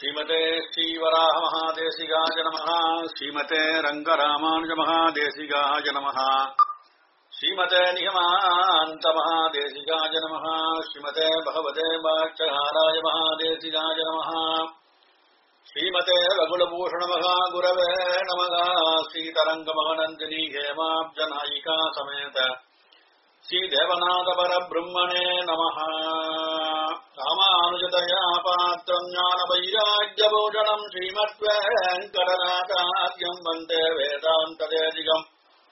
ஸ்ரீமதே ஸ்ரீவராக மகாதேசிகாய நமः ஸ்ரீமதே ரங்கராமானுஜ மகாதேசிகாய நமः ஸ்ரீமதே நிகமாந்த மகாதேசிகாய நமः ஸ்ரீமதே பகவதே பாட்சகாராய மகாதேசிகாய நமः ஸ்ரீமதே ரகுலபூஷண மகா குரவே நமக ஸ்ரீதரங்க மகநந்தினி ஹேமாப்ஜநாயிகா சமேத ஸ்ரீதேவநாத பரபிரம்மணே நமः ராமானுஜதயா பாத்திரம் ஞான வைராஜ்யபூஷணம் ஸ்ரீமத்வேங்கடநாதாத்யம் வந்தே வேதாந்ததேதிகம்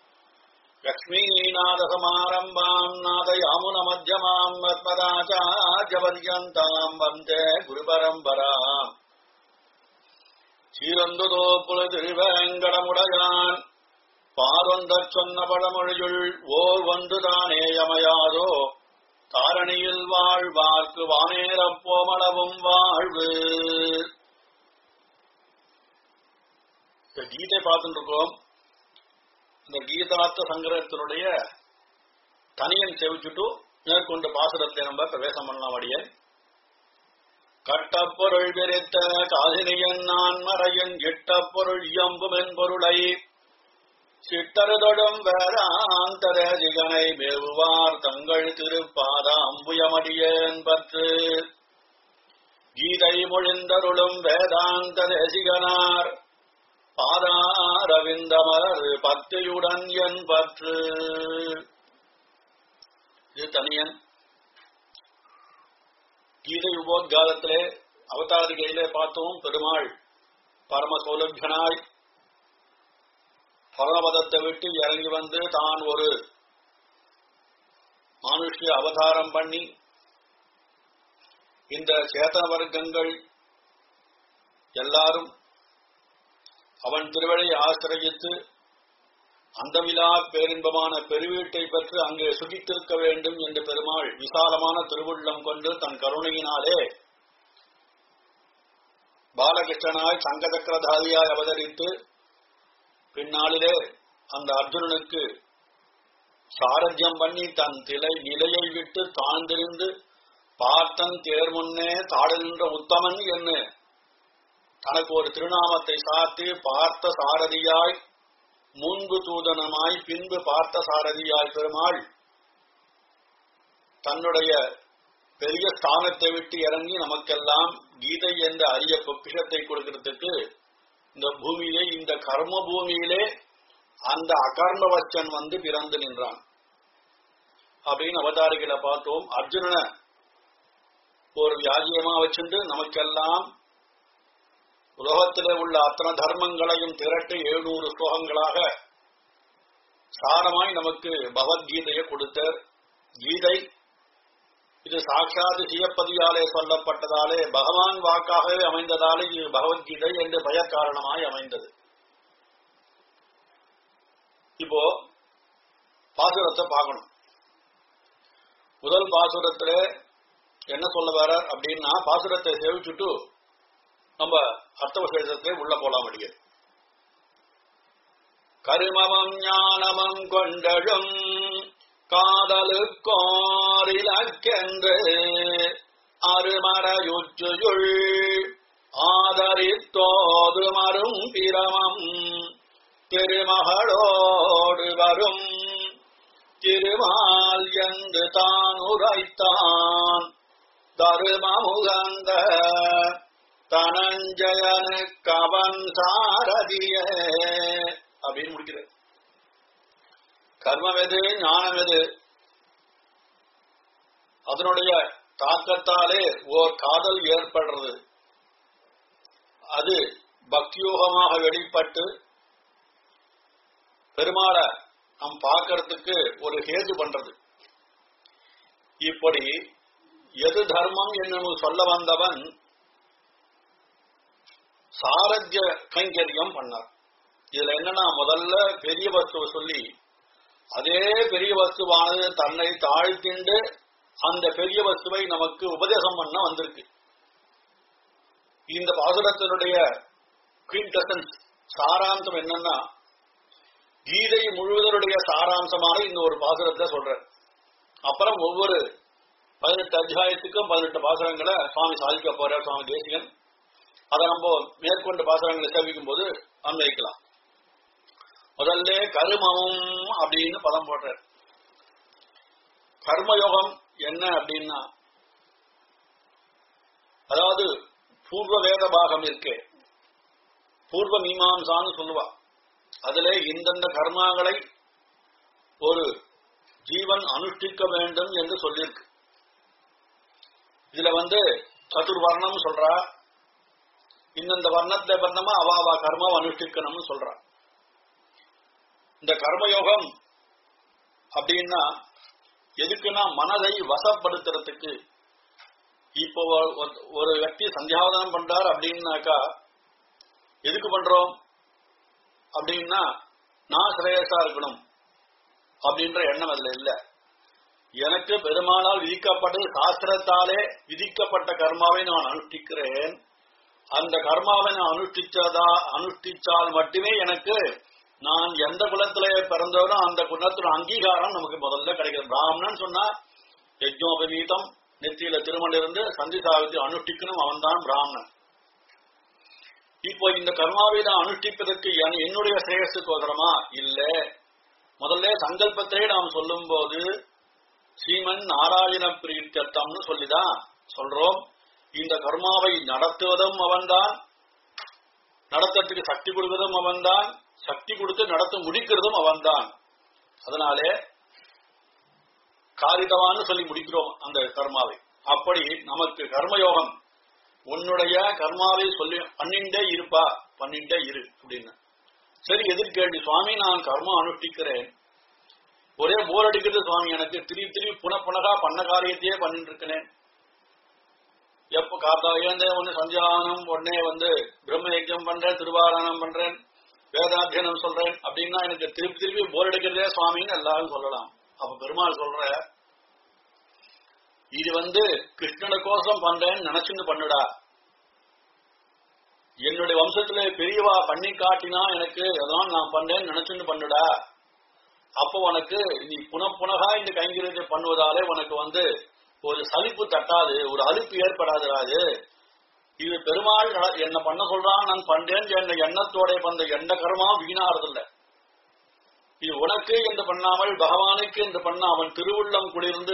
லக்ஷ்மீநாதசமாரம்பாம் நாதயாமுனமध्यமாம் மத்மதாச்சாரியபர்யந்தாம் வந்தே குருபரம்பராம் சீரந்துதோ புல திருவேங்கடமுடையான் பாரொந்தச் சொன்ன பழமொழியுள் ஓர் வந்துதானே யமையாதோ தாரணியில் வாழ்வார்க்கு வானேரப்போமளவும் வாழ்வு இந்த கீதை பார்த்துட்டு இருக்கோம் இந்த கீதார்த்த சங்கரத்தினுடைய தனியன் செவிச்சுட்டு மேற்கொண்டு பாசுரத்தை நம்ம பிரவேசம் பண்ணலாம் அடியே கட்டப்பொருள் விரித்த காதினியன் நான் மறையின் இட்டப்பொருள் இயம்புமென் பொருளை சிட்டருதொடும் வேறாந்தரதிகனை மேவுவார் தங்கள் திருப்பாத அம்புயமடியேன் பற்று கீதை மொழிந்தருளும் வேதாந்த தேசிகனார் பாதாரவிந்தமர் பத்தியுடன் என் பற்று இது தனியன் கீதை உபோத்காலத்திலே அவதாரிகையிலே பார்த்தோம் பெருமாள் பரம சௌலபியனாய் பரமபதத்தை விட்டு இறங்கி வந்து தான் ஒரு மானுஷ்ய அவதாரம் பண்ணி இந்த சேத்தன வர்க்கங்கள் எல்லாரும் அவன் திருவழி ஆசிரயித்து அந்தமிலா பேரின்பமான பெருவீட்டை பெற்று அங்கே சுகித்திருக்க வேண்டும் என்று பெருமாள் விசாலமான திருவுள்ளம் கொண்டு தன் கருணையினாலே பாலகிருஷ்ணனாய் சங்கசக்கரதாரியாய் அவதரித்து பின்னாளிலே அந்த அர்ஜுனனுக்கு சாரத்தியம் பண்ணி தன் திலை நிலையை விட்டு தாழ்ந்திருந்து பார்த்தன் தேர் முன்னே தாழநின்ற உத்தமன் என்று தனக்கு ஒரு திருநாமத்தை சாத்தி பார்த்த சாரதியாய் முன்பு தூதனமாய் பின்பு பார்த்த சாரதியாய் பெருமாள் தன்னுடைய பெரிய ஸ்தானத்தை விட்டு இறங்கி நமக்கெல்லாம் கீதை என்ற அரிய பொக்கிஷத்தை கொடுக்கிறதுக்கு இந்த பூமியிலே இந்த கர்ம பூமியிலே அந்த அகர்மவச்சன் வந்து பிறந்து நின்றான் அப்படின்னு அவதாரிகளை பார்த்தோம் அர்ஜுனனை ஒரு வியாஜியமா வச்சுண்டு நமக்கெல்லாம் உலகத்திலே உள்ள அத்தனை தர்மங்களையும் திரட்டு எழுநூறு ஸ்லோகங்களாக சாரமாய் நமக்கு பகவத்கீதையை கொடுத்தார் கீதை இது சாட்சாத் சியப்பதியாலே சொல்லப்பட்டதாலே பகவான் வாக்காகவே அமைந்ததாலே இது பகவத்கீதை என்று பெயர் காரணமாய் அமைந்தது இப்போ பாசுரத்தை பார்க்கணும் முதல் பாசுரத்துல என்ன சொல்ல வர அப்படின்னா பாசுரத்தை சேவிச்சுட்டு நம்ம அர்த்த விசேஷத்தை உள்ள போலாம் அடிய கருமமம் ஞானமம் கொண்டழும் காதலுக்கோரிலக்கென்று அருமறையுற்றுயுள் ஆதரித்தோது மரும் பிரமம் திருமகளோடு வரும் திருமால் என்று தான் உரைத்தான் தருமமுகந்த தனஞ்சயனுக்கு அவன் சாரதிய அப்படின்னு முடிக்கிறார் கர்மம் எது ஞானம் எது அதனுடைய தாக்கத்தாலே ஓர் காதல் ஏற்படுறது அது பக்தியோகமாக வெளிப்பட்டு பெருமாளை நாம் பார்க்கறதுக்கு ஒரு ஹேது பண்றது இப்படி எது தர்மம் என்று சொல்ல வந்தவன் சாரத்திய கைங்கரியம் பண்ணார் இதுல என்னன்னா முதல்ல பெரிய வஸ்துவை சொல்லி அதே பெரிய வஸ்துவானது தன்னை தாழ்த்திண்டு அந்த பெரிய வஸ்துவை நமக்கு உபதேசம் பண்ண வந்திருக்கு இந்த பாசுரத்தினுடைய குவிண்டசன்ஸ் சாராம்சம் என்னன்னா கீதை முழுவதனுடைய சாராம்சமான இந்த ஒரு பாசுரத்தை சொல்ற அப்புறம் ஒவ்வொரு பதினெட்டு அத்தியாயத்துக்கும் பதினெட்டு பாசுரங்களை சுவாமி சாதிக்க போறார் சுவாமி தேசிகன் அதை நம்ம மேற்கொண்டு பாசனங்களை சேவிக்கும் போது அன்வைக்கலாம் முதல்ல கருமமும் அப்படின்னு பதம் போடுறார் கர்மயோகம் என்ன அப்படின்னா அதாவது பூர்வ வேத பாகம் இருக்கே பூர்வ மீமாம்சான்னு சொல்லுவா அதுல இந்தந்த கர்மாங்களை ஒரு ஜீவன் அனுஷ்டிக்க வேண்டும் என்று சொல்லியிருக்கு இதுல வந்து சதுர்வர்ணம் சொல்றா இந்தந்த வர்ணத்தை வர்ணமா அவ அவ கர்மாவை அனுஷ்டிக்கணும்னு சொல்றா இந்த கர்மயோகம் அப்படின்னா எதுக்குன்னா மனதை வசப்படுத்துறதுக்கு இப்போ ஒரு- ஒரு వ్యక్తి சந்தியாவதனம் பண்றார் அப்படின்னாக்கா எதுக்கு பண்றோம் அப்படின்னா நான் சிரேயசா இருக்கணும் அப்படின்ற எண்ணம் அதுல இல்ல எனக்கு பெருமானால் விதிக்கப்பட்டது சாஸ்திரத்தாலே விதிக்கப்பட்ட கர்மாவை நான் அனுஷ்டிக்கிறேன் அந்த கர்மாவை நான் அனுஷ்டிச்சதா அனுஷ்டிச்சால் மட்டுமே எனக்கு நான் எந்த குலத்திலே பிறந்தவனோ அந்த குலத்துல அங்கீகாரம் நமக்கு முதல்ல கிடைக்கும் பிராமணன் சொன்னா யஜ்னோபவீதம் நெத்தியில திருமணம் இருந்து சந்தி சாவித்து அனுஷ்டிக்கணும் அவன்தான் பிராமணன் இப்போ இந்த கர்மாவை நான் அனுஷ்டிப்பதற்கு என்- என்னுடைய சிரேயஸுக்கோசரமா இல்ல முதல்ல சங்கல்பத்திலே நாம் சொல்லும் போது ஸ்ரீமன் நாராயண பிரீத்தம்னு சொல்லிதான் சொல்றோம் இந்த கர்மாவை நடத்துவதும் அவன்தான் நடத்துறதுக்கு சக்தி கொடுக்கிறதும் அவன்தான் சக்தி கொடுத்து நடத்த முடிக்கிறதும் அவன்தான் அதனாலே காரிதவான்னு சொல்லி முடிக்கிறோம் அந்த கர்மாவை அப்படி நமக்கு கர்மயோகம் உன்னுடைய கர்மாவை சொல்லி பண்ணிண்டே இருப்பா பண்ணிண்டே இரு அப்படின்னு சரி எதிர்கேள்வி சுவாமி நான் கர்மம் அனுஷ்டிக்கிறேன் ஒரே போர் அடிக்கிறது சுவாமி எனக்கு திருப்பி திருப்பி புன புனகா பண்ண காரியத்தையே பண்ணிட்டு இருக்கிறேன் எப்ப காத்தா ஏந்தே ஒண்ணு சந்தியானம் உடனே வந்து பிரம்ம யஜ்யம் பண்றேன் திருவாரணம் பண்றேன் வேதாத்தியனம் சொல்றேன் அப்படின்னா எனக்கு திருப்பி திருப்பி போர் அடிக்கிறதே சுவாமின்னு எல்லாரும் சொல்லலாம் அப்ப பெருமாள் சொல்ற இது வந்து கிருஷ்ணனுக்கோசம் பண்றேன்னு நினைச்சுன்னு பண்ணுடா என்னுடைய வம்சத்துல பெரியவா பண்ணி காட்டினா எனக்கு அதான் நான் பண்றேன்னு நினைச்சுன்னு பண்ணுடா அப்போ உனக்கு நீ புன புனகா இந்த கைங்கரியத்தை பண்ணுவதாலே உனக்கு வந்து ஒரு சலிப்பு தட்டாது ஒரு அலுப்பு ஏற்படாது இது பெருமாள் நட- என்ன பண்ண சொல்றான் நான் பண்றேன் என்ற எண்ணத்தோட வந்த எந்த கர்மா வீணாறதில்ல இது உனக்கு என்று பண்ணாமல் பகவானுக்கு என்று பண்ண அவன் திருவுள்ளம் குளிர்ந்து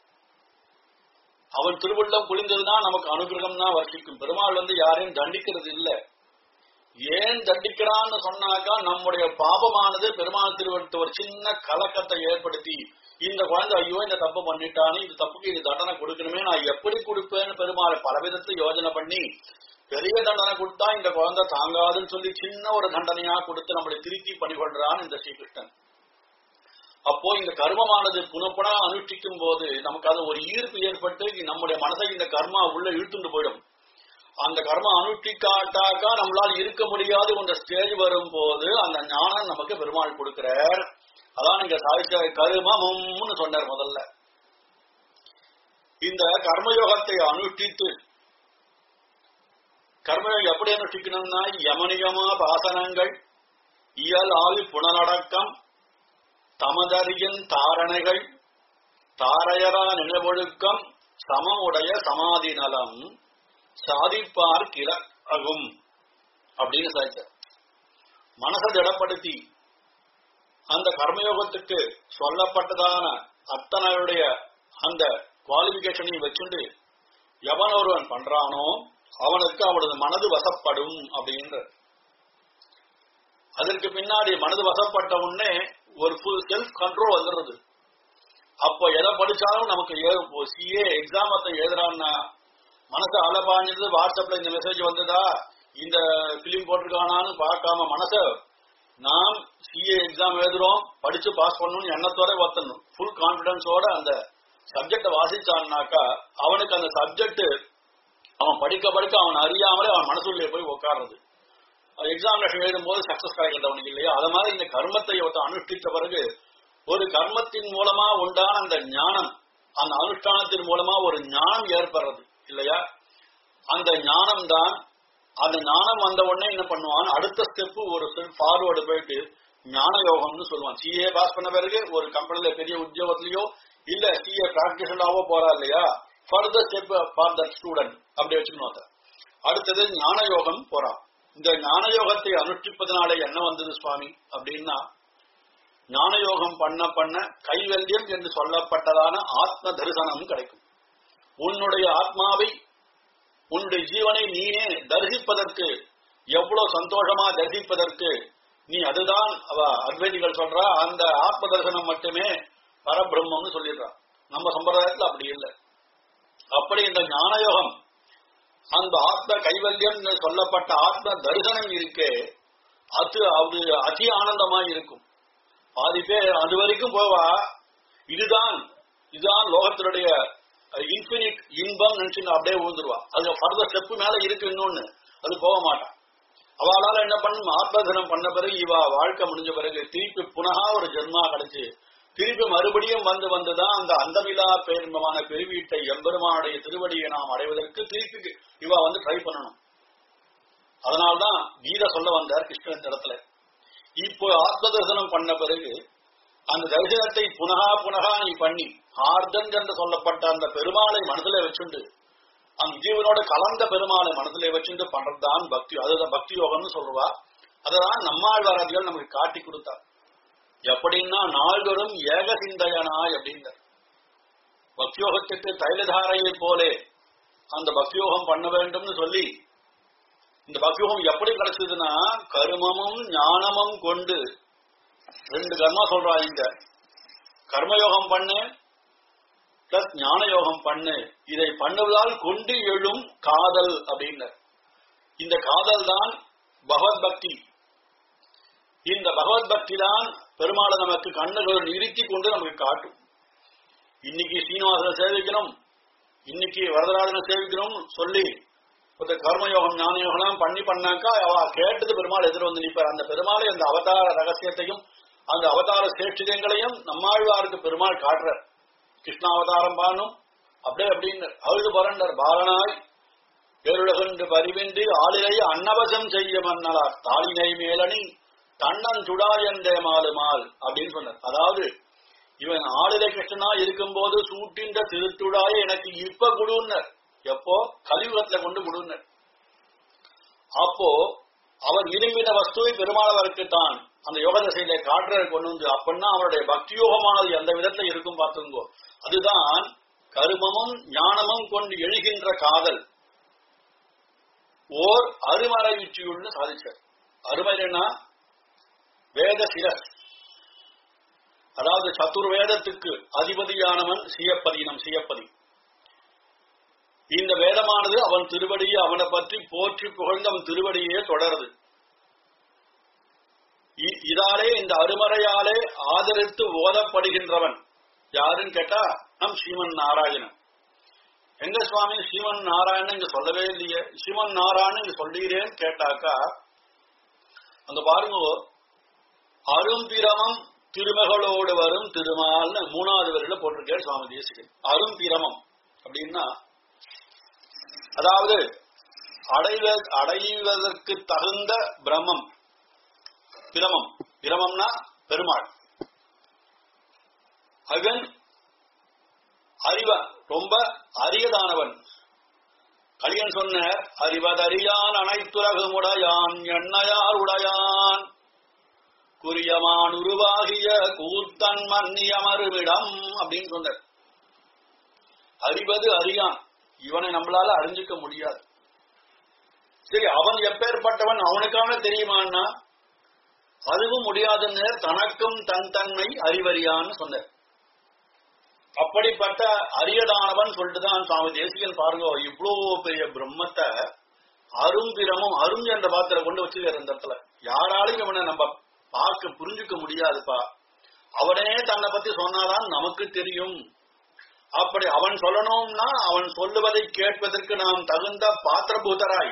அவன் திருவுள்ளம் குளிர்ந்ததுதான் நமக்கு அனுகிரகம் தான் வர்ஷிக்கும் பெருமாள் வந்து யாரையும் தண்டிக்கிறது இல்ல ஏன் தண்டிக்கிறான்னு சொன்னாக்கா நம்முடைய பாபமானது பெருமாள் திருவள்ளத்தை ஒரு சின்ன கலக்கத்தை ஏற்படுத்தி இந்த குழந்தை ஐயோ இந்த தப்பு பண்ணிட்டானு இது தப்புக்கு இது தண்டனை கொடுக்கணுமே நான் எப்படி கொடுப்பேன்னு பெருமாளை பல விதத்துல யோஜனை பண்ணி பெரிய தண்டனை கொடுத்தா இந்த குழந்தை தாங்காதுன்னு சொல்லி சின்ன ஒரு தண்டனையா கொடுத்து நம்மளை திருத்தி பண்ணிக்கொள்றான் இந்த ஸ்ரீகிருஷ்ணன் அப்போ இந்த கர்மமானது புனப்புனா அனுஷ்டிக்கும் போது நமக்கு அது ஒரு ஈர்ப்பு ஏற்பட்டு நம்முடைய மனசை இந்த கர்மா உள்ள இழுத்துண்டு போயிடும் அந்த கர்மா அனுஷ்டிக்காட்டாக்கா நம்மளால் இருக்க முடியாது இந்த ஸ்டேஜ் வரும்போது அந்த ஞானம் நமக்கு பெருமாள் கொடுக்கிறார் அதான் நீங்க சாதிச்ச கருமமும்னு சொன்னார் முதல்ல இந்த கர்மயோகத்தை அனுஷ்டித்து கர்மயோகம் எப்படி அனுஷ்டிக்கணும்னா யமனியமா பாசனங்கள் இயல் ஆவி புனரடக்கம் தமதறியின் தாரணைகள் தாரையரா நினைவொழுக்கம் சமமுடைய சமாதி நலம் சாதிப்பார் கிழகும் அப்படின்னு சாதிச்சார் மனசை திடப்படுத்தி அந்த கர்மயோகத்துக்கு சொல்லப்பட்டதான அத்தனையுடைய அந்த குவாலிபிகேஷனையும் வச்சுண்டு எவன் ஒருவன் பண்றானோ அவனுக்கு அவனது மனது வசப்படும் அப்படின்ற அதற்கு பின்னாடி மனது வசப்பட்ட உடனே ஒரு ஃபுல் செல்ஃப் கண்ட்ரோல் வந்துடுறது அப்போ எதை படிச்சாலும் நமக்கு சிஏ எக்ஸாமத்தை எழுதுறான்னா மனசை அலபாஞ்சது வாட்ஸ்அப்ல இந்த மெசேஜ் வந்ததா இந்த பிலிம் போட்டிருக்கானான்னு பார்க்காம மனசை நாம் சிஏ எக்ஸாம் எழுதுறோம் படிச்சு பாஸ் பண்ணணும்னு எண்ணத்தோட ஒத்தணும் ஃபுல் கான்பிடன்ஸோட அந்த சப்ஜெக்ட வாசிச்சான்னாக்கா அவனுக்கு அந்த சப்ஜெக்ட் அவன் படிக்க படிக்க அவன் அறியாமலே அவன் மனசுள்ளே போய் உட்கார்றது எக்ஸாமினேஷன் எழுதும் போது சக்சஸ் கிடைக்கிறவனுக்கு இல்லையா அது மாதிரி இந்த கர்மத்தை ஒருத்தன் அனுஷ்டித்த பிறகு ஒரு கர்மத்தின் மூலமா உண்டான அந்த ஞானம் அந்த அனுஷ்டானத்தின் மூலமா ஒரு ஞானம் ஏற்படுறது இல்லையா அந்த ஞானம் தான் அந்த ஞானம் வந்த உடனே என்ன பண்ணுவான் அடுத்த ஸ்டெப் ஒரு ஸ்டெப் ஃபார்வர்டு போயிட்டு ஞான யோகம்னு சொல்லுவான் சிஏ பாஸ் பண்ண பிறகு ஒரு கம்பெனில பெரிய உத்தியோகத்திலயோ இல்ல சிஏ பிராக்டிஷனாவோ போறா இல்லையா further step for that student அப்படி வச்சுக்கணும் அதை அடுத்தது ஞான யோகம் போறா இந்த ஞான யோகத்தை அனுஷ்டிப்பதனால என்ன வந்தது சுவாமி அப்படின்னா ஞான யோகம் பண்ண பண்ண கைவல்யம் என்று சொல்லப்பட்டதான ஆத்ம தரிசனம் கிடைக்கும் உன்னுடைய ஆத்மாவை உன்னுடைய ஜீவனை நீனே தரிசிப்பதற்கு எவ்வளவு சந்தோஷமா தரிசிப்பதற்கு நீ அதுதான் அவ அத்வைதிகள் சொல்றா அந்த ஆத்ம தரிசனம் மட்டுமே பரபிரம்மம்னு சொல்லிடுறா நம்ம சம்பிரதாயத்துல அப்படி இல்லை அப்படி இந்த ஞான யோகம் அந்த ஆத்ம கைவல்யம் சொல்லப்பட்ட ஆத்ம தரிசனம் இருக்கே அது அது அதி ஆனந்தமா இருக்கும் பாதி பேர் அது வரைக்கும் போவா இதுதான் இதுதான் லோகத்தினுடைய இன்பினிட் இன்பம் நினைச்சு அப்படியே விழுந்துருவா அது ஃபர்தர் ஸ்டெப் மேல இருக்கு இன்னொன்னு அது போக மாட்டான் அவளால என்ன பண்ணும் ஆத்மதனம் பண்ண பிறகு இவா வாழ்க்கை முடிஞ்ச பிறகு திருப்பி புனகா ஒரு ஜென்மா கிடைச்சு திருப்பி மறுபடியும் வந்து வந்துதான் அந்த அந்தமிலா பேரின்பமான பெருவீட்டை எம்பெருமானுடைய திருவடியை நாம் அடைவதற்கு திருப்பி இவா வந்து ட்ரை பண்ணணும் அதனால்தான் கீதை சொல்ல வந்தார் கிருஷ்ணன் இடத்துல இப்போ ஆத்ம தரிசனம் பண்ண பிறகு அந்த தரிசனத்தை புனகா புனகா நீ பண்ணி ஆர்தன் என்று சொல்லப்பட்ட அந்த பெருமாளை மனதிலே வச்சுண்டு அந்த ஜீவனோட கலந்த பெருமாளை மனதிலே வச்சுட்டு பண்றதுதான் பக்தி அதுதான் பக்தி யோகம்னு சொல்லுவா அததான் நம்மாழ்வாரதிகள் நமக்கு காட்டி கொடுத்தார் எப்படின்னா நாள்தோறும் ஏக சிந்தையனாய் அப்படின்றார் பக்தியோகத்துக்கு தைலதாரையை போலே அந்த பக்தியோகம் பண்ண வேண்டும்னு சொல்லி இந்த பக்தியோகம் எப்படி கிடைச்சதுன்னா கருமமும் ஞானமும் கொண்டு ரெண்டு கர்மா சொல்றா இங்க கர்மயோகம் பண்ணு பிளஸ் ஞான யோகம் பண்ணு இதை பண்ணுவதால் கொண்டு எழும் காதல் அப்படின்னு இந்த காதல் தான் பகவத் பக்தி இந்த பகவத் பக்தி தான் பெருமாளை நமக்கு கண்ணுகள் நிறுத்தி கொண்டு நமக்கு காட்டும் இன்னைக்கு சீனிவாசனை சேவிக்கணும் இன்னைக்கு வரதராஜனை சேவிக்கணும் சொல்லி ஒரு கர்மயோகம் ஞான யோகம் பண்ணி பண்ணாக்கா அவ கேட்டது பெருமாள் எதிர் வந்து நிற்பார் அந்த பெருமாளை அந்த அவதார ரகசியத்தையும் அந்த அவதார சேட்சிதங்களையும் நம்மாழ்வாருக்கு பெருமாள் காட்டுறார் கிருஷ்ணாவதாரம் பானும் அப்படியே அப்படின்னு அழுது பரண்டர் பாலனாய் பேருலகன்று பரிவின்றி ஆளிலை அன்னவசம் செய்ய மன்னலார் தாளினை மேலணி தன்னன் சுடாயந்தே மாலுமால் அப்படின்னு சொன்னார் அதாவது இவன் ஆளிலை கிருஷ்ணனா இருக்கும்போது சூட்டின்ற திருத்துடாய எனக்கு இப்ப குடுன்னர் எப்போ கலியுகத்துல கொண்டு குடுன்னர் அப்போ அவர் விரும்பின வஸ்துவை பெருமாளவருக்கு தான் அந்த யோக திசையில காட்டுற கொண்டு வந்து அப்படின்னா அவருடைய பக்தி யோகமானது எந்த விதத்துல இருக்கும் பார்த்துங்கோ அதுதான் கருமமும் ஞானமும் கொண்டு எழுகின்ற காதல் ஓர் அருமறை விச்சியுள்னு சாதிச்சார் அருமறைனா வேத சிரஸ் அதாவது சதுர்வேதத்துக்கு அதிபதியானவன் சியப்பதினம் சியப்பதி இந்த வேதமானது அவன் திருவடியை அவனை பற்றி போற்றி புகழ்ந்து அவன் திருவடியே தொடருது இதாலே இந்த அருமறையாலே ஆதரித்து ஓதப்படுகின்றவன் யாருன்னு கேட்டா நம் ஸ்ரீமன் நாராயணன் எங்க சுவாமி ஸ்ரீமன் நாராயணன் இங்க சொல்லவே இல்லையே ஸ்ரீமன் நாராயணன் இங்க சொல்லுகிறேன்னு கேட்டாக்கா அங்க பாருங்க அரும்பிரமம் திருமகளோடு வரும் திருமால்னு மூணாவது வரையில போட்டிருக்கார் சுவாமி தேசிகன் அரும்பிரமம் அப்படின்னா அதாவது அடைவ அடைவதற்கு தகுந்த பிரமம் பிரமம் பிரமம்னா பெருமாள் அவன் அறிவ ரொம்ப அரியதானவன் கலியன் சொன்ன அறிவதறியான் அனைத்துலகும் உடையான் எண்ணையார் உடையான் குறியமான் உருவாகிய கூத்தன் மன்னியமருவிடம் அப்படின்னு சொன்னார் அறிவது அறியான் இவனை நம்மளால அறிஞ்சுக்க முடியாது சரி அவன் எப்பேற்பட்டவன் அவனுக்கான தெரியுமான்னா அதுவும் முடியாதுன்னு தனக்கும் தன் தன்மை அறிவறியான்னு சொன்னார் அப்படிப்பட்ட அரியதானவன் சொல்லிட்டுதான் சுவாமி தேசிகன் பாருங்க இவ்வளவு பெரிய பிரம்மத்தை அரும்பிரமும் அரும் என்ற பாத்திர கொண்டு வச்சுக்கிற இந்த இடத்துல யாராலையும் இவனை நம்ம பார்க்க புரிஞ்சுக்க முடியாதுப்பா அவனே தன்னை பத்தி சொன்னாதான் நமக்கு தெரியும் அப்படி அவன் சொல்லணும்னா அவன் சொல்லுவதை கேட்பதற்கு நாம் தகுந்த பாத்திரபூதராய்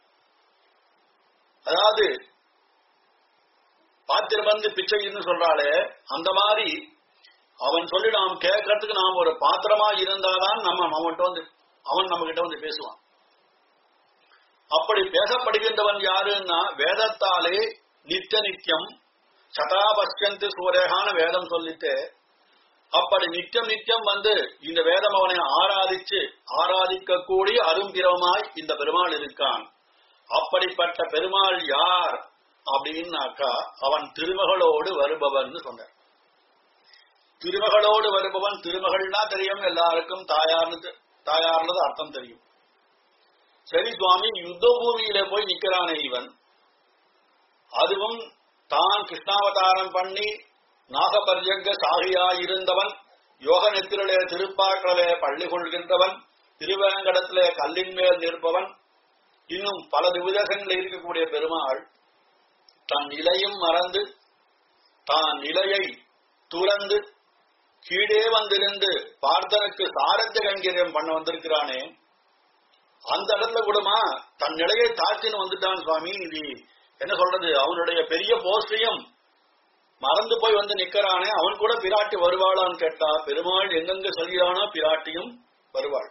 அதாவது பாத்திரம் வந்து பிச்சைன்னு சொல்றாளே அந்த மாதிரி அவன் சொல்லி நாம் கேட்கறதுக்கு நாம் ஒரு பாத்திரமா இருந்தாதான் நம்ம அவன்கிட்ட வந்து அவன் நம்ம கிட்ட வந்து பேசுவான் அப்படி பேசப்படுகின்றவன் யாருன்னா வேதத்தாலே நித்திய நித்தியம் சதாபஷ்யந்து சூரேகான வேதம் சொல்லிட்டு அப்படி நித்தியம் நித்தியம் வந்து இந்த வேதம் அவனை ஆராதிச்சு ஆராதிக்கக்கூடிய அரும்பிரமாய் இந்த பெருமாள் இருக்கான் அப்படிப்பட்ட பெருமாள் யார் அப்படின்னாக்கா அவன் திருமகளோடு வருபவன் சொன்னார் திருமகளோடு வருபவன் திருமகள்னா தெரியும் எல்லாருக்கும் தாயார்னு தாயார்னது அர்த்தம் தெரியும் சரி சுவாமி யுத்த பூமியில போய் நிக்கிறானே இவன் அதுவும் தான் கிருஷ்ணாவதாரம் பண்ணி நாகபர்யங்க சாகியாயிருந்தவன் யோக நெத்திரலே திருப்பாக்களே பள்ளி கொள்கின்றவன் திருவேங்கடத்திலே கல்லின் மேல் நிற்பவன் இன்னும் பல விதங்களில் இருக்கக்கூடிய பெருமாள் தன் நிலையும் மறந்து தான் நிலையை துறந்து கீழே வந்திருந்து பார்த்தனுக்கு சாரத்த கங்கீரம் பண்ண வந்திருக்கிறானே அந்த இடத்துல கூடமா தன் நிலையை தாழ்த்தின்னு வந்துட்டான் சுவாமி இது என்ன சொல்றது அவனுடைய பெரிய போஸ்டையும் மறந்து போய் வந்து நிக்கிறானே அவன் கூட பிராட்டி வருவாளான்னு கேட்டா பெருமாள் எங்கெங்க சொல்கிறானோ பிராட்டியும் வருவாள்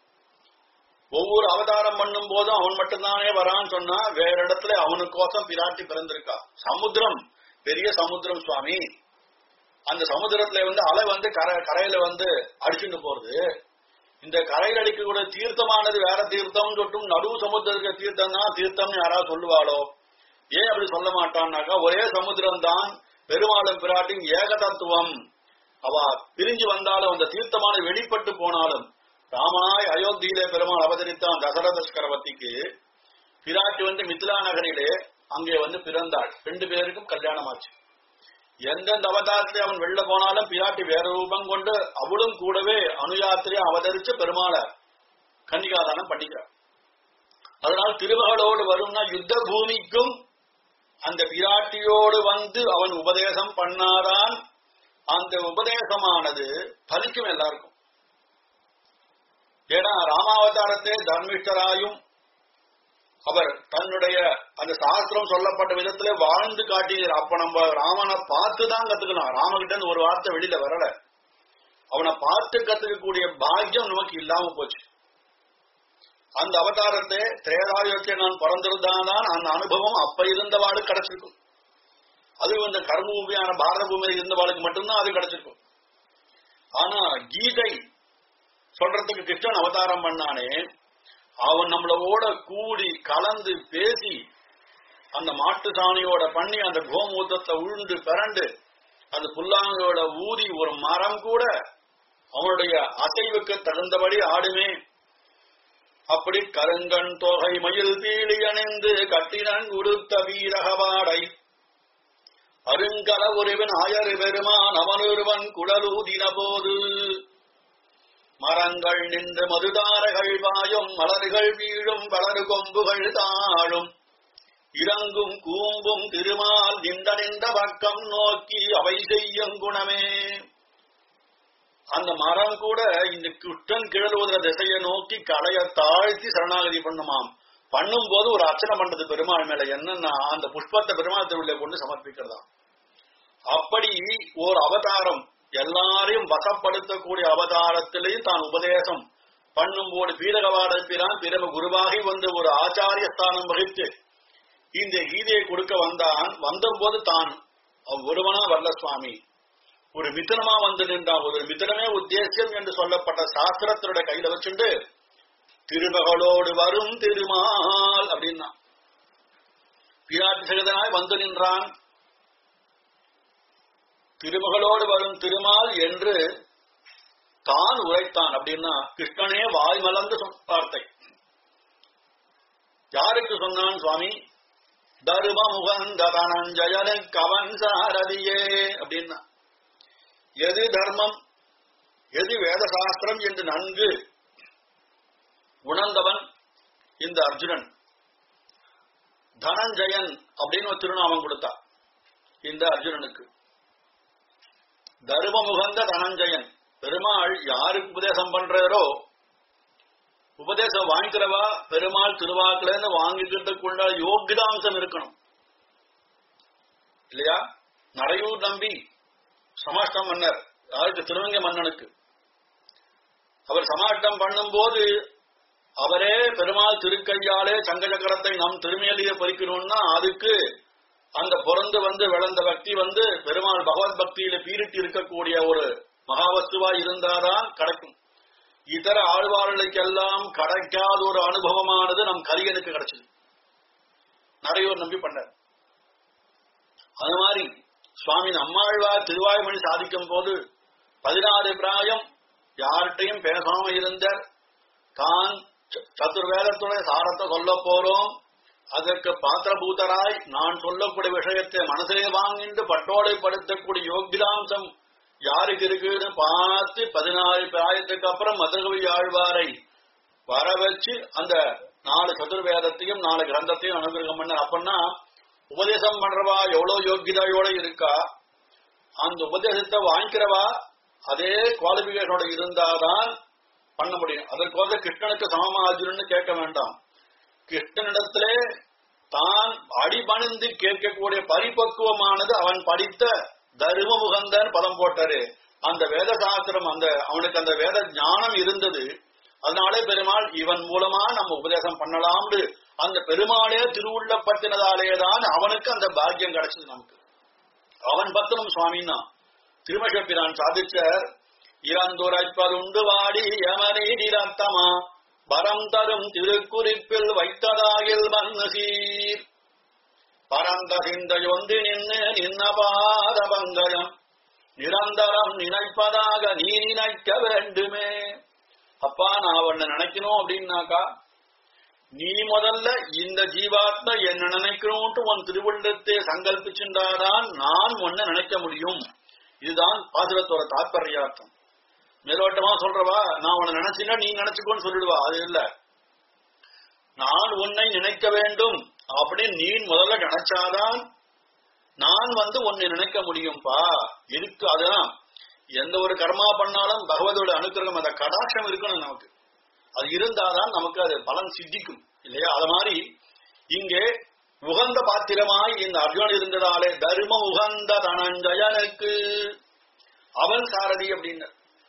ஒவ்வொரு அவதாரம் பண்ணும் போதும் அவன் மட்டும்தானே வரான்னு சொன்னா வேற இடத்துல அவனுக்கோசம் பிராட்டி பிறந்திருக்கா சமுத்திரம் பெரிய சமுத்திரம் சுவாமி அந்த சமுத்திரத்துல வந்து அலை வந்து கரை கரையில வந்து அடிச்சுட்டு போறது இந்த கரையில் அடிக்கக்கூடிய தீர்த்தமானது வேற தீர்த்தம் சொல்லிட்டும் நடு சமுத்திரத்துக்கு தீர்த்தம் தான் தீர்த்தம்னு யாராவது சொல்லுவாளோ ஏன் அப்படி சொல்ல மாட்டான்னாக்கா ஒரே சமுத்திரம் தான் பெருமாளும் பிராட்டின் ஏக தத்துவம் அவ பிரிஞ்சு வந்தாலும் அந்த தீர்த்தமான வெளிப்பட்டு போனாலும் ராமனாய் அயோத்தியிலே பெருமாள் அவதரித்தான் தசரத சக்கரவர்த்திக்கு பிராட்டி வந்து மிथिला நகரிலே அங்கே வந்து பிறந்தாள் ரெண்டு பேருக்கும் கல்யாணம் ஆச்சு எந்தெந்த அவதாரத்திலே அவன் வெளில போனாலும் பிராட்டி வேற ரூபம் கொண்டு அவளும் கூடவே அனுயாத்திரையா அவதரிச்சு பெருமாளை கன்னிகாதானம் பண்ணிக்கிறார் அதனால் திருமகளோடு வரும்னா யுத்த பூமிக்கும் அந்த பிராட்டியோடு வந்து அவன் உபதேசம் பண்ணாதான் அந்த உபதேசமானது பலிக்கும் எல்லாருக்கும் ஏன்னா ராமாவதாரத்தை தர்மிஷ்டராயும் அவர் தன்னுடைய அந்த சாஸ்திரம் சொல்லப்பட்ட விதத்திலே வாழ்ந்து காட்டினார் அப்ப நம்ம ராமனை பார்த்து தான் கத்துக்கலாம் ராமகிட்ட இருந்து ஒரு வார்த்தை வெளியில வரல அவனை பார்த்து கத்துக்கக்கூடிய பாக்கியம் நமக்கு இல்லாம போச்சு அந்த அவதாரத்தை திரேதாயுகத்தை நான் பிறந்திருந்தாதான் அந்த அனுபவம் அப்ப இருந்தவாடு கிடைச்சிருக்கும் அது இந்த கர்ம பூமியான பாரத பூமியில் இருந்தவாளுக்கு மட்டும்தான் அது கிடைச்சிருக்கும் ஆனா கீதை சொல்றதுக்கு கிருஷ்ணன் அவதாரம் பண்ணானே அவன் நம்மளோட கூடி கலந்து பேசி அந்த மாட்டு சாணியோட பண்ணி அந்த கோமூத்தத்தை உழுண்டு பிறண்டு அந்த புல்லாங்கோட ஊதி ஒரு மரம் கூட அவனுடைய அசைவுக்கு தகுந்தபடி ஆடுமே அப்படி கருங்கண் தொகை மயில் பீலி அணிந்து கட்டினன் உடுத்த வீரகவாடை அருங்கல ஒருவன் ஆயரு பெருமான் அவனொருவன் குடலூதின போது மரங்கள் நின்று மதுதாரகள் வாயும் மலர்கள் வீழும் வளரு கொம்புகள் தாழும் இறங்கும் கூம்பும் திருமால் நின்ற நின்ற பக்கம் நோக்கி அவை செய்யும் குணமே அந்த மரம் கூட இந்த குட்டன் கிழலுவதுற திசையை நோக்கி கலைய தாழ்த்தி சரணாகதி பண்ணுமாம் பண்ணும் போது ஒரு அர்ச்சனை பண்றது பெருமாள் மேல என்னன்னா அந்த புஷ்பத்தை பெருமாள் திருவிழா கொண்டு சமர்ப்பிக்கிறதா அப்படி ஓர் அவதாரம் எல்லாரையும் வசப்படுத்தக்கூடிய அவதாரத்திலையும் தான் உபதேசம் பண்ணும்போது பீரகவாடப்பிரான் பிறகு குருவாகி வந்து ஒரு ஆச்சாரிய ஸ்தானம் வகித்து இந்த கீதையை கொடுக்க வந்தான் வந்தபோது தான் அவன் ஒருவனா வரல சுவாமி ஒரு மித்தனமா வந்து நின்றான் ஒரு மித்தனமே உத்தேசியம் என்று சொல்லப்பட்ட சாஸ்திரத்தினுடைய கையில வச்சுண்டு திருமகளோடு வரும் திருமால் அப்படின்னா பிராட்டி சகிதனாய் வந்து நின்றான் திருமகளோடு வரும் திருமால் என்று தான் உரைத்தான் அப்படின்னா கிருஷ்ணனே வாய் மலர்ந்து சொன்ன வார்த்தை யாருக்கு சொன்னான் சுவாமி தரும முகந்த தனஞ்சயனு கவன் சாரதியே அப்படின்னா எது தர்மம் எது வேத சாஸ்திரம் என்று நன்கு உணர்ந்தவன் இந்த அர்ஜுனன் தனஞ்சயன் அப்படின்னு ஒரு திருநாமம் கொடுத்தா இந்த அர்ஜுனனுக்கு தர்ம முகந்த தனஞ்சயன் பெருமாள் யாருக்கு உபதேசம் பண்றாரோ உபதேசம் வாங்கிக்கிறவா பெருமாள் திருவாக்குல இருந்து வாங்கிக்கிறதுக்குள்ள யோகிதாம்சம் இருக்கணும் இல்லையா நடையூர் நம்பி சமாஷ்டம் மன்னர் யாருக்கு திருவங்க மன்னனுக்கு அவர் சமாஷ்டம் பண்ணும்போது அவரே பெருமாள் திருக்கையாலே சங்க சக்கரத்தை நம் திருமேலிய பறிக்கணும்னா அதுக்கு அந்த பிறந்து வந்து விளந்த பக்தி வந்து பெருமாள் பகவத் பக்தியில பீரிட்டு இருக்கக்கூடிய ஒரு மகாவஸ்துவா இருந்தாதான் கிடைக்கும் இதர ஆழ்வார்களுக்கெல்லாம் கிடைக்காத ஒரு அனுபவமானது நம் கலியனுக்கு கிடைச்சது நிறையோர் நம்பி பண்ணார் அது மாதிரி சுவாமி நம்மாழ்வார் திருவாய்மொழி சாதிக்கும் போது பதினாறு பிராயம் யார்கிட்டையும் பேசாம இருந்தார் தான் ச- சதுர்வேதத்துடைய சாரத்தை சொல்ல போறோம் அதற்கு பாத்திரபூதராய் நான் சொல்லக்கூடிய விஷயத்தை மனசிலே வாங்கிட்டு பட்டோடை படுத்தக்கூடிய யோகிதாம்சம் யாருக்கு இருக்குன்னு பார்த்து பதினாறு பிராயத்துக்கு அப்புறம் மதுரகவி ஆழ்வாரை வர வச்சு அந்த நாலு சதுர்வேதத்தையும் நாலு கிரந்தத்தையும் அனுகிரகம் பண்ண அப்படின்னா உபதேசம் பண்றவா எவ்வளவு யோகிதாயோட இருக்கா அந்த உபதேசத்தை வாங்கிக்கிறவா அதே குவாலிபிகேஷனோட இருந்தாதான் பண்ண முடியும் அதற்கோத கிருஷ்ணனுக்கு சமமா அர்ஜுனன்னு கேட்க வேண்டாம் கிருஷ்ணனிடத்திலே தான் அடிபணிந்து கேட்கக்கூடிய பரிபக்குவமானது அவன் படித்த தரும முகந்தன் பதம் போட்டாரு அந்த வேத சாஸ்திரம் அந்த அவனுக்கு அந்த வேத ஞானம் இருந்தது அதனாலே பெருமாள் இவன் மூலமா நம்ம உபதேசம் பண்ணலாம்னு அந்த பெருமாளே திருவுள்ளப்பட்டினதாலேதான் அவனுக்கு அந்த பாக்கியம் கிடைச்சது நமக்கு அவன் பக்தனும் சுவாமின்னா திருமஷப்பிரான் சாதிச்சார் இறந்துரைப்பதுண்டு வாடி யமனீடிரத்தமா வரம் தரும் திருக்குறிப்பில் வைத்ததாகில் மன்னு சீர் பரந்தகிந்த ஒன்று நின்று நின்ன பாத பங்கயம் நிரந்தரம் நினைப்பதாக நீ நினைக்க வேண்டுமே அப்பா நான் உன்னை நினைக்கணும் அப்படின்னாக்கா நீ முதல்ல இந்த ஜீவாத்மா என்ன நினைக்கணும்ட்டு உன் திருவுள்ளத்தை சங்கல்பிச்சுட்டாதான் நான் உன்னை நினைக்க முடியும் இதுதான் பாசுரத்தோட தாற்பயார்த்தம் மேலோட்டமா சொல்றவா நான் உன்னை நினைச்சினா நீ நினைச்சுக்கோன்னு சொல்லிடுவா அது இல்ல நான் உன்னை நினைக்க வேண்டும் அப்படின்னு நீ முதல்ல நினைச்சாதான் நான் வந்து உன்னை நினைக்க முடியும்பா இருக்கு அதுதான் எந்த ஒரு கர்மா பண்ணாலும் பகவதோட அனுக்கிரகம் அந்த கடாட்சம் இருக்கணும் நமக்கு அது இருந்தாதான் நமக்கு அது பலன் சித்திக்கும் இல்லையா அது மாதிரி இங்கே உகந்த பாத்திரமாய் இந்த அர்ஜுனன் இருந்ததாலே தர்ம உகந்த தனஞ்சயனுக்கு அவன் சாரதி அப்படின்னு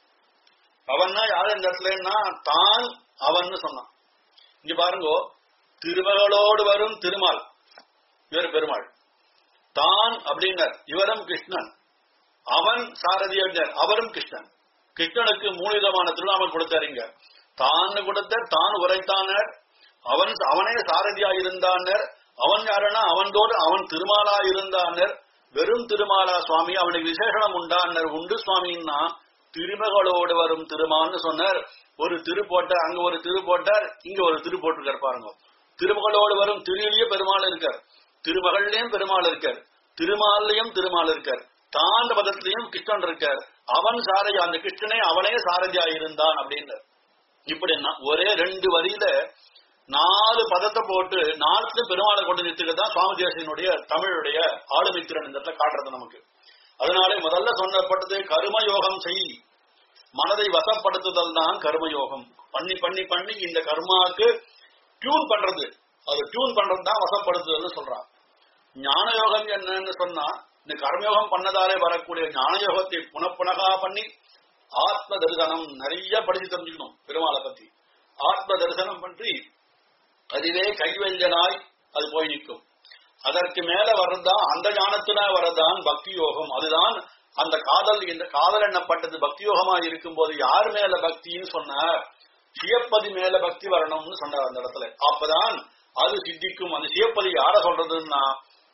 அவன்னா யாரு இந்த இடத்துலன்னா தான் அவன்னு சொன்னான் இங்க பாருங்க திருமகளோடு வரும் திருமால் இவர் பெருமாள் தான் அப்படின்னர் இவரும் கிருஷ்ணன் அவன் சாரதி அப்படின்னார் அவரும் கிருஷ்ணன் கிருஷ்ணனுக்கு மூணு விதமான திருநாமம் கொடுத்தாருங்க தான் கொடுத்த தான் உரைத்தானர் அவன் அவனே சாரதியா இருந்தானர் அவன் யாருன்னா அவன்தோடு அவன் திருமாலா இருந்தானர் வெறும் திருமாலா சுவாமி அவனுக்கு விசேஷனம் உண்டானர் உண்டு சுவாமின்னா திருமகளோடு வரும் திருமான்னு சொன்னார் ஒரு திரு போட்டார் அங்க ஒரு திரு போட்டார் இங்க ஒரு திரு போட்டிருக்கார் பாருங்க திருமகளோடு வரும் திருவிலிய பெருமாள் இருக்கார் திருமகள்லயும் பெருமாள் இருக்கார் திருமாலையும் திருமால் இருக்கார் தாண்ட பதத்திலையும் கிருஷ்ணன் இருக்கார் அவன் சாரதி அந்த கிருஷ்ணனே அவனே சாரதியா இருந்தான் அப்படின்னு இப்படி நா- ஒரே ரெண்டு வரியில நாலு பதத்தை போட்டு நாலு பெருமாளை கொண்டு நிறுத்துக்கிறது தான் சுவாமி தேசியனுடைய தமிழுடைய ஆளுமைத்திறன் இந்த இடத்துல காட்டுறது நமக்கு அதனாலே முதல்ல சொன்னப்பட்டது கர்மயோகம் செய் மனதை வசப்படுத்துதல் தான் கர்மயோகம் பண்ணி பண்ணி பண்ணி இந்த கர்மாக்கு டியூன் பண்றது அது டியூன் பண்றது தான் வசப்படுத்துதல்னு சொல்றான் ஞான யோகம் என்னன்னு சொன்னா இந்த கர்மயோகம் பண்ணதாலே வரக்கூடிய ஞான யோகத்தை புனப்புனகா பண்ணி ஆத்ம தரிசனம் நிறைய படிச்சு தெரிஞ்சுக்கணும் பெருமாளை பத்தி ஆத்ம தரிசனம் பண்ணி அதுவே கைவெஞ்சனாய் அது போய் நிற்கும் அதற்கு மேல வர்றதுதான் அந்த ஞானத்தின வர்றதுதான் பக்தி யோகம் அதுதான் அந்த காதல் இந்த காதல் எண்ணப்பட்டது பக்தி யோகமா இருக்கும்போது யார் மேல பக்தின்னு சொன்னார் சியப்பதி மேல பக்தி வரணும்னு சொன்னார் அந்த இடத்துல அப்பதான் அது சித்திக்கும் அந்த சியப்பதி யார சொல்றதுன்னா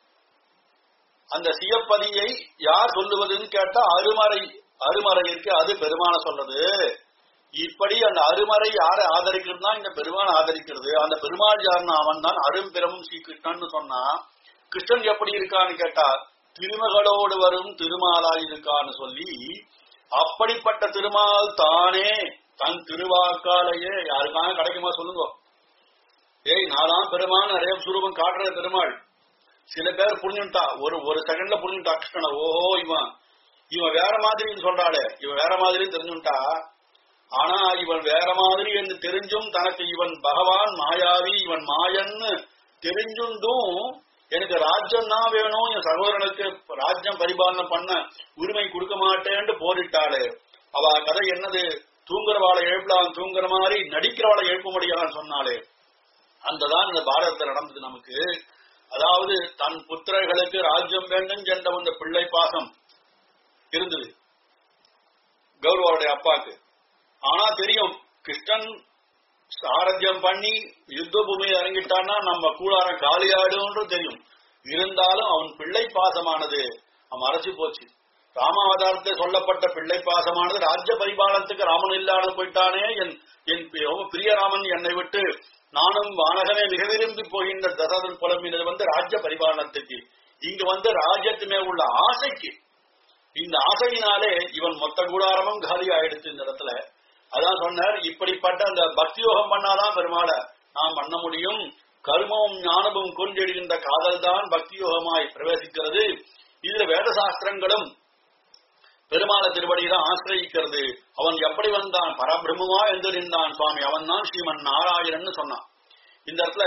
அந்த சியப்பதியை யார் சொல்லுவதுன்னு கேட்டா அருமறை அருமறை இருக்கு அது பெருமான சொல்றது இப்படி அந்த அருமறை யாரை ஆதரிக்கிறதுனா இந்த பெருமான் ஆதரிக்கிறது அந்த பெருமாள் யாருன்னா அவன் தான் அரும்பிரமும் ஸ்ரீ கிருஷ்ணன் சொன்னா கிருஷ்ணன் எப்படி இருக்கான்னு கேட்டா திருமகளோடு வரும் திருமாலாய் இருக்கான்னு சொல்லி அப்படிப்பட்ட திருமால் தானே தன் திருவாக்காலேயே யாருக்காக கிடைக்குமா சொல்லுங்க ஏய் நாலாம் பெருமான் நிறைய சுரூபம் காட்டுற பெருமாள் சில பேர் புரிஞ்சுட்டா ஒரு ஒரு செகண்ட்ல புரிஞ்சுட்டா கிருஷ்ணனை ஓஹோ இவன் இவன் வேற மாதிரின்னு சொல்றாளே இவன் வேற மாதிரி தெரிஞ்சுட்டா ஆனா இவன் வேற மாதிரி என்று தெரிஞ்சும் தனக்கு இவன் பகவான் மாயாவி இவன் மாயன்னு தெரிஞ்சுண்டும் எனக்கு ராஜ்யம் தான் வேணும் என் சகோதரனுக்கு ராஜ்யம் பரிபாலனை பண்ண உரிமை கொடுக்க மாட்டேன்னு போரிட்டாளே அவ கதை என்னது தூங்குறவாளை எழுப்பலாம் தூங்குற மாதிரி நடிக்கிறவாளை எழுப்ப முடியாதுன்னு சொன்னாலே அந்ததான் இந்த பாரதத்தில் நடந்தது நமக்கு அதாவது தன் புத்திரர்களுக்கு ராஜ்யம் வேண்டும் என்ற அந்த பிள்ளை பாசம் இருந்தது கௌரவருடைய அப்பாக்கு ஆனா தெரியும் கிருஷ்ணன் சாரத்தியம் பண்ணி யுத்த பூமியில் இறங்கிட்டான்னா நம்ம கூடாரம் காலியாடும்னு தெரியும் இருந்தாலும் அவன் பிள்ளை பாசமானது அவன் மறைச்சு போச்சு ராமாவதாரத்தை சொல்லப்பட்ட பிள்ளை பாசமானது ராஜ்ய பரிபாலனத்துக்கு ராமன் இல்லாத போயிட்டானே என் என் பிரியராமன் என்னை விட்டு நானும் வானகமே மிக விரும்பி போகின்ற தசரதன் புலம்பினது வந்து ராஜ்ய பரிபாலனத்துக்கு இங்க வந்து ராஜ்யத்து உள்ள ஆசைக்கு இந்த ஆசையினாலே இவன் மொத்த கூடாரமும் காலி ஆயிடுச்சு இந்த இடத்துல அதான் சொன்னார் இப்படிப்பட்ட அந்த பக்தி யோகம் பண்ணாதான் பெருமாளை நாம் பண்ண முடியும் கர்மமும் ஞானமும் கொண்டிடுகின்ற காதல் தான் பக்தி யோகமாய் பிரவேசிக்கிறது இதுல வேத சாஸ்திரங்களும் பெருமாள திருவடியில ஆசிரயிக்கிறது அவன் எப்படி வந்தான் பரபிரம்மா என்றிருந்தான் சுவாமி அவன் தான் ஸ்ரீமன் நாராயணன் சொன்னான் இந்த இடத்துல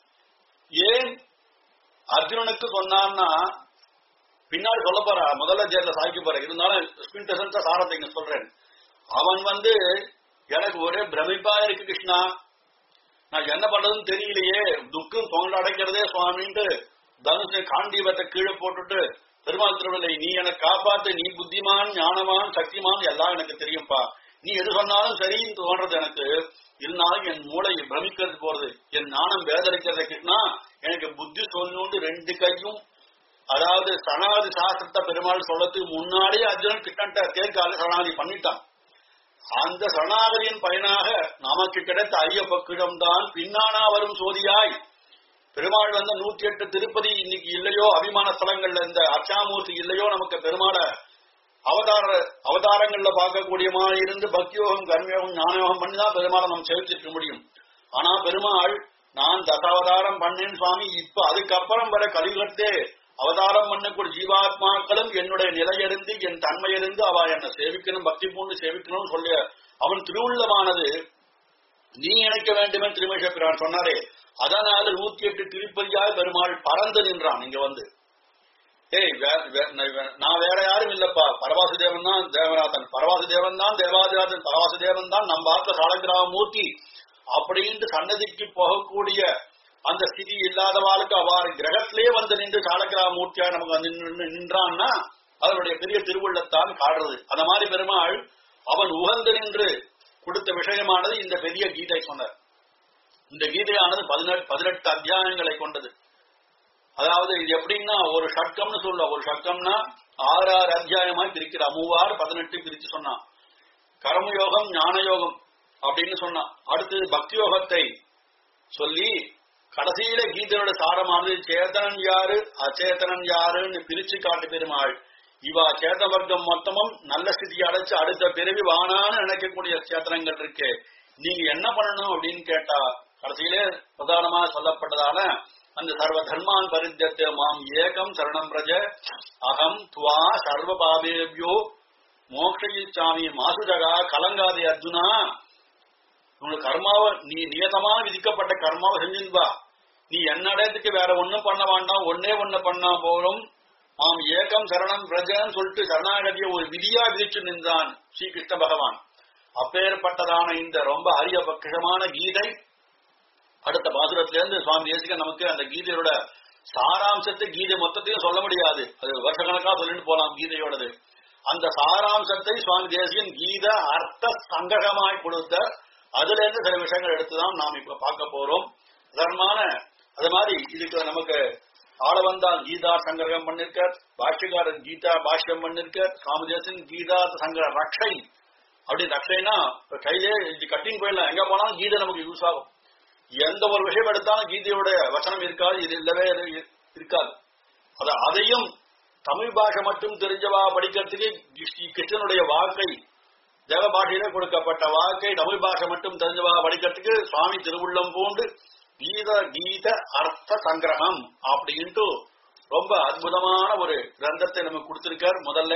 ஏன் அர்ஜுனனுக்கு சொன்னான்னா பின்னாடி சொல்ல போற முதல்ல ஜெயல சாய்க்க போற இருந்தாலும் ஸ்பின்டசன்ஸா சாரத்தை இங்க சொல்றேன் அவன் வந்து எனக்கு ஒரே பிரமிப்பா இருக்கு கிருஷ்ணா நான் என்ன பண்றதுன்னு தெரியலையே துக்கம் தொங்கல் அடைக்கிறதே சுவாமின்ட்டு தனுஷை காண்டீபத்தை கீழே போட்டுட்டு பெருமாள் திருவிழை நீ எனக்கு காப்பாத்து நீ புத்திமான் ஞானமான் சக்திமான் எல்லாம் எனக்கு தெரியும்பா நீ எது சொன்னாலும் சரின்னு தோன்றது எனக்கு இருந்தாலும் என் மூளை பிரமிக்கிறது போறது என் ஞானம் வேதரிக்கிறது கிருஷ்ணா எனக்கு புத்தி சொல்லணும்னு ரெண்டு கையும் அதாவது சனாதி சாஸ்திரத்தை பெருமாள் சொல்லத்துக்கு முன்னாடியே அர்ஜுனன் கிட்ட கேட்கால சரணாதி பண்ணிட்டான் அந்த சரணாகதியின் பயனாக நமக்கு கிடைத்த ஐயப்பக்கிடம் தான் பின்னானா வரும் சோதியாய் பெருமாள் வந்து நூத்தி எட்டு திருப்பதி இன்னைக்கு இல்லையோ அபிமான ஸ்தலங்கள்ல இந்த அச்சாமூர்த்தி இல்லையோ நமக்கு பெருமாள அவதார அவதாரங்கள்ல பார்க்கக்கூடிய மாதிரி இருந்து பக்தியோகம் கர்மயோகம் ஞானயோகம் பண்ணி தான் பெருமாளை நம்ம செலுத்திருக்க முடியும் ஆனா பெருமாள் நான் தசாவதாரம் பண்ணேன் சுவாமி இப்ப அதுக்கப்புறம் வர கலியுகத்தே அவதாரம் பண்ணக்கூடிய ஜீவாத்மாக்களும் என்னுடைய நிலையிருந்து என் தன்மையிருந்து அவ என்னை சேவிக்கணும் பக்தி பூண்டு சேவிக்கணும்னு சொல்லிய அவன் திருவுள்ளமானது நீ இணைக்க வேண்டுமே திருமேஷ பிரான் சொன்னாரே அதனால நூத்தி எட்டு திருப்பதியாக பெருமாள் பறந்து நின்றான் இங்க வந்து ஏய் நான் வேற யாரும் இல்லப்பா பரவாசுதேவன் தான் தேவநாதன் பரவாசுதேவன் தான் தேவாதிராஜன் பரவாசுதேவன் தான் நம்ம பார்த்த சாலக்கிராம மூர்த்தி அப்படின்ட்டு சன்னதிக்கு போகக்கூடிய அந்த ஸ்திதி இல்லாதவாளுக்கு அவ்வாறு கிரகத்திலே வந்து நின்று சாலக்கிராம மூர்த்தியா நமக்கு வந்து நின்றான்னா அதனுடைய பெரிய திருவுள்ளத்தான் காடுறது அந்த மாதிரி பெருமாள் அவன் உகந்து நின்று கொடுத்த விஷயமானது இந்த பெரிய கீதை சொன்னார் இந்த கீதையானது பதினெட்டு பதினெட்டு அத்தியாயங்களை கொண்டது அதாவது இது எப்படின்னா ஒரு ஷட்கம்னு சொல்ல ஒரு ஷட்கம்னா ஆறு ஆறு அத்தியாயமா பிரிக்கிற மூவாறு பதினெட்டு பிரிச்சு சொன்னான் கர்மயோகம் ஞான யோகம் அப்படின்னு சொன்னான் அடுத்தது பக்தி யோகத்தை சொல்லி கடைசியில கீதையோட சாரமானது சேதனன் யாரு அச்சேதனன் யாருன்னு பிரிச்சு காட்டு பெருமாள் இவா சேத வர்க்கம் மொத்தமும் நல்ல ஸ்திதியை அடைச்சு அடுத்த பிறவி வானான்னு நினைக்கக்கூடிய சேத்தனங்கள் இருக்கு நீங்க என்ன பண்ணணும் அப்படின்னு கேட்டா கடைசியிலே பிரதானமா சொல்லப்பட்டதான அந்த சர்வ தர்மான் பரித்தியத்தை மாம் ஏகம் சரணம் பிரஜ அகம் துவா சர்வ பாபேபியோ மோக்ஷயிச்சாமி மாசுஜகா கலங்காதே அர்ஜுனா உனக்கு கர்மாவை நீ நியதமா விதிக்கப்பட்ட கர்மாவை செஞ்சிருந்தா நீ என்னடத்துக்கு வேற ஒண்ணும் பண்ண வேண்டாம் ஒன்னே ஒண்ணு பண்ணா போலும் ஆம் ஏகம் சரணம் பிரஜன்னு சொல்லிட்டு சரணாகதிய ஒரு விதியா விதிச்சு நின்றான் ஸ்ரீகிருஷ்ண பகவான் அப்பேற்பட்டதான இந்த ரொம்ப அரிய பக்கிஷமான கீதை அடுத்த பாசுரத்திலிருந்து சுவாமி தேசிக நமக்கு அந்த கீதையோட சாராம்சத்தை கீதை மொத்தத்தையும் சொல்ல முடியாது அது வருஷக்கணக்கா சொல்லிட்டு போலாம் கீதையோடது அந்த சாராம்சத்தை சுவாமி தேசிகன் கீத அர்த்த சங்ககமாய் கொடுத்த அதுல இருந்து சில விஷயங்கள் எடுத்துதான் நாம் இப்ப பார்க்க போறோம் தர்மான அது மாதிரி இதுக்கு நமக்கு ஆளவந்தான் கீதா சங்கரகம் பண்ணிருக்கார் பாஷ்யக்காரன் கீதா பாஷ்யம் பண்ணிருக்கார் சுவாமிதேசன் கீதா சங்கர ரக்ஷை அப்படி ரக்ஷைனா கையிலே இது கட்டிங் போயிடலாம் எங்க போனாலும் கீதை நமக்கு யூஸ் ஆகும் எந்த ஒரு விஷயம் எடுத்தாலும் கீதையோட வசனம் இருக்காது இது இல்லவே இருக்காது அத அதையும் தமிழ் பாஷை மட்டும் தெரிஞ்சவா படிக்கிறதுக்கு கிருஷ்ணனுடைய வாக்கை தேவ பாஷையில கொடுக்கப்பட்ட வாக்கை தமிழ் பாஷை மட்டும் தெரிஞ்சவா படிக்கிறதுக்கு சுவாமி திருவுள்ளம் பூண்டு கீத கீத அர்த்த சங்கிரகம் அப்படின்ட்டு ரொம்ப அற்புதமான ஒரு கிரந்தத்தை நமக்கு கொடுத்திருக்கார் முதல்ல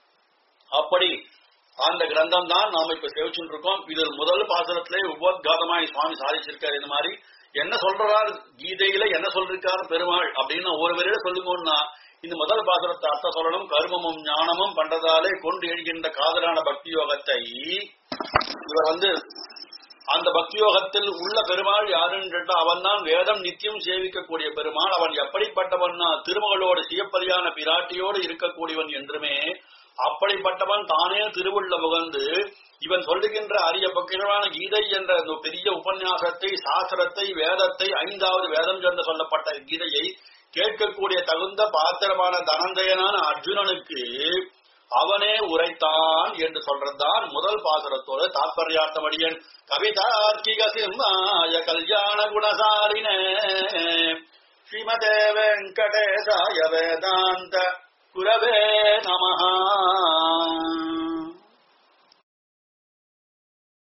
அப்படி அந்த கிரந்தம் தான் நாம இப்ப சேவிச்சுட்டு இருக்கோம் இது முதல் பாசனத்திலே உபோத்காதமாய் சுவாமி சாதிச்சிருக்காரு இந்த மாதிரி என்ன சொல்றாரு கீதையில என்ன சொல்லிருக்காரு பெருமாள் அப்படின்னு ஒரு வரையில சொல்லுங்கன்னா இந்த முதல் பாசனத்தை அர்த்தம் சொல்லணும் கர்மமும் ஞானமும் பண்றதாலே கொண்டு எழுகின்ற காதலான பக்தி யோகத்தை இவர் வந்து அந்த பக்தி யோகத்தில் உள்ள பெருமாள் யாருன்னு கேட்டா அவன் தான் வேதம் நித்தியம் சேவிக்கக்கூடிய பெருமாள் அவன் எப்படிப்பட்டவன்னா திருமகளோடு சியப்பதியான பிராட்டியோடு இருக்கக்கூடியவன் என்றுமே அப்படிப்பட்டவன் தானே திருவுள்ள முகந்து இவன் சொல்லுகின்ற அரிய பக்கிரமான கீதை என்ற இந்த பெரிய உபன்யாசத்தை சாஸ்திரத்தை வேதத்தை ஐந்தாவது வேதம் என்று சொல்லப்பட்ட கீதையை கேட்கக்கூடிய தகுந்த பாத்திரமான தனந்தயனான அர்ஜுனனுக்கு அவனே உரைத்தான் என்று சொல்றதுதான் முதல் பாசுரத்தோட தாற்பயார்த்தமடியன் கவிதார்க்கிக சிம்மாய கல்யாண குணசாலின ஸ்ரீமதே வெங்கடேசாய வேதாந்த குரவே நமஹா